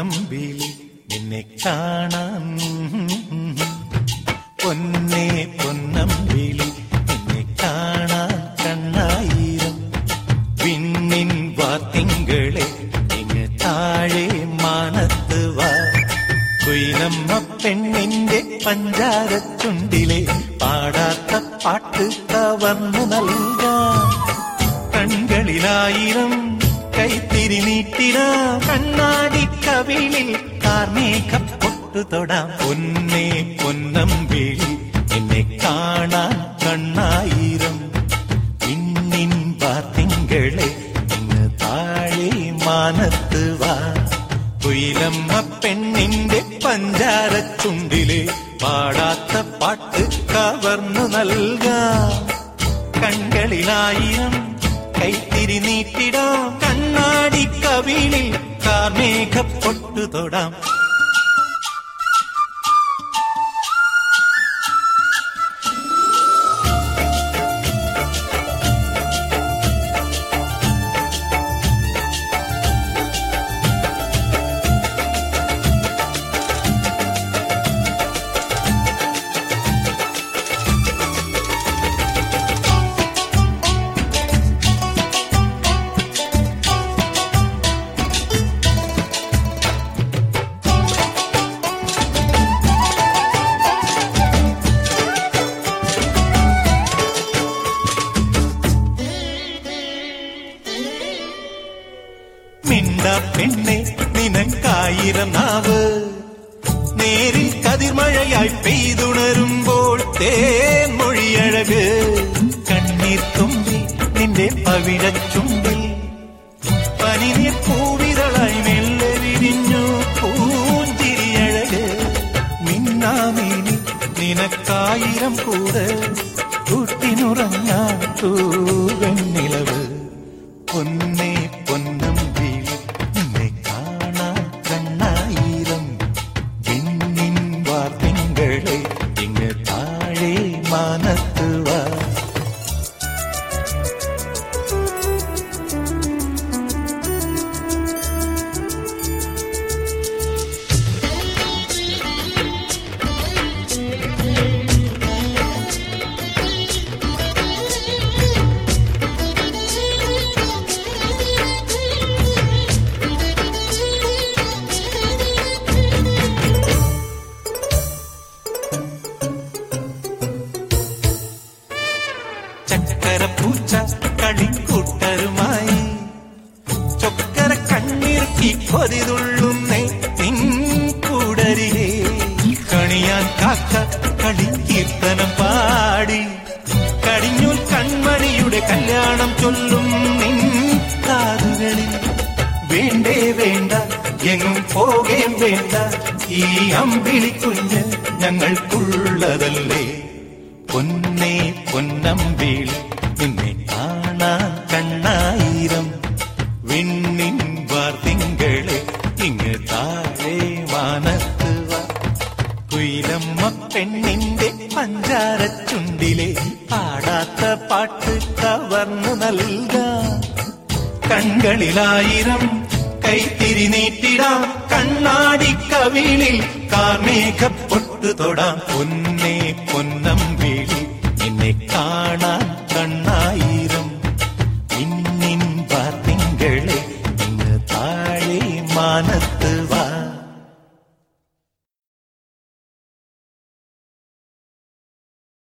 പൊന്നമ്പിളി നിന്നെ കാണാൻ പൊന്നേ പൊന്നമ്പിളി നിന്നെ കാണാൻ കണ്ണായിരം വിണ്ണിൻ വാത്തിങ്കളെ ഇങ്ങ് താഴെ മാനത്ത് വാ കുയിലമ്മ പെണ്ണിന്റെ പഞ്ചാരച്ചുണ്ടിലെ പാടാത്ത പാട്ട് കവർന്നു നൽകാം കൺകളിലായിരം കൈത്തിരി നീട്ടിന കണ്ണാടി കവിളിൽ കാർമേഘ പൊട്ടു തൊടാം പൊന്നേ പൊന്നമ്പിളി എന്നെ കാണാൻ കണ്ണായിരം പിന്നിൻ വാർത്തിങ്കളെ ഇന്ന് താഴെ മാനത്ത് വാ കുയിലമ്മ പെണ്ണിന്റെ പഞ്ചാരച്ചുണ്ടിലെ പാടാത്ത പാട്ട് കവർന്നു നൽകാം കൺകളിലായിരം കൈത്തിരി നീട്ടിടാം കണ്ണാടി കവിളിൽ കാർമേഘ പൊട്ടു തൊടാം മിണ്ട പെണ്ണെ നിനക്കായിരം നാവ് നേരിൽ കതിർമഴയായി പെയ്തുണരുമ്പോൾ തേൻമൊഴിയഴക് കണ്ണീർ തുമ്പി നിന്റെ പവിഴച്ചുമ്പിൽ പനിനീർ പൂവിതളായി മെല്ലെ വിരിഞ്ഞു പൂഞ്ചിരിയഴക് മിന്നാമീനി നിനക്കായിരം കൂട് കൂട്ടിനുറങ്ങാൻ തൂവെണ്ണിലവ് പൊന്നേ പൊന്നമ്പി നിന്നെ കാണാൻ കണ്ണായിരം വിണ്ണിൻ വാർത്തിങ്കളെ ഇങ്ങ് താഴെ മാനത്ത് വാ ചക്കരപ്പൂച്ച കളിക്കൂട്ടരുമായി ചൊക്കര കണ്ണിറുക്കി കൊതിതുള്ളുന്നേ നിൻ കൂടരികെ കണിയാൻ കാക്ക കളിക്കീർത്തനം പാടി കടിഞ്ഞൂൽ കൺമണിയുടെ കല്യാണം ചൊല്ലും നിൻ കാതുകളിൽ വേണ്ടേ വേണ്ട എങ്ങും പോകേം വേണ്ട ഈ അമ്പിളി കുഞ്ഞ് ഞങ്ങൾക്കുള്ളതല്ലേ പൊന്നേ പൊന്നമ്പിളി നിന്നെ കാണാൻ കണ്ണായിരം വിണ്ണിൻ വാർത്തിങ്കളെ ഇങ്ങ് താഴെ വാനത്ത് വാ കുയിലമ്മ പെണ്ണിന്റെ പഞ്ചാരച്ചുണ്ടിലെ പാടാത്ത പാട്ട് കവർന്നു നൽകാം കൺകളിലായിരം കൈത്തിരി നീട്ടിടാം കണ്ണാടി കവിളിൽ കാർമേഘ പൊട്ടു തൊടാം പൊന്നേ പൊന്നം